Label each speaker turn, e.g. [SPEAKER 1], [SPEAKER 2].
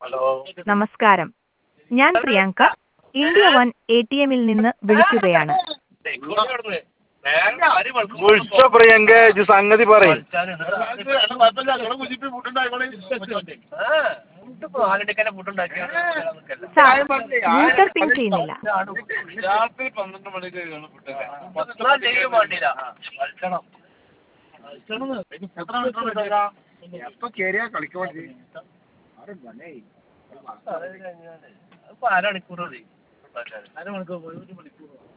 [SPEAKER 1] hello
[SPEAKER 2] നമസ്കാരം ഞാൻ Priyanka India one A T എമ്മിൽ നിന്ന് വിളിക്കുകയാണ്
[SPEAKER 1] വിളിച്ച പ്രിയങ്ക ഇജ്ജ് സംഗതി പറയും
[SPEAKER 2] സാർ യൂസർ പിൻ ചെയ്യുന്നില്ല
[SPEAKER 1] രാത്രി പന്ത്രണ്ട് മണിക്ക് എപ്പോ കേറിയാ കളിക്കാൻ
[SPEAKER 3] അരമണിക്കൂർ മതി
[SPEAKER 1] അരമണിക്കൂർ ഒരു മണിക്കൂർ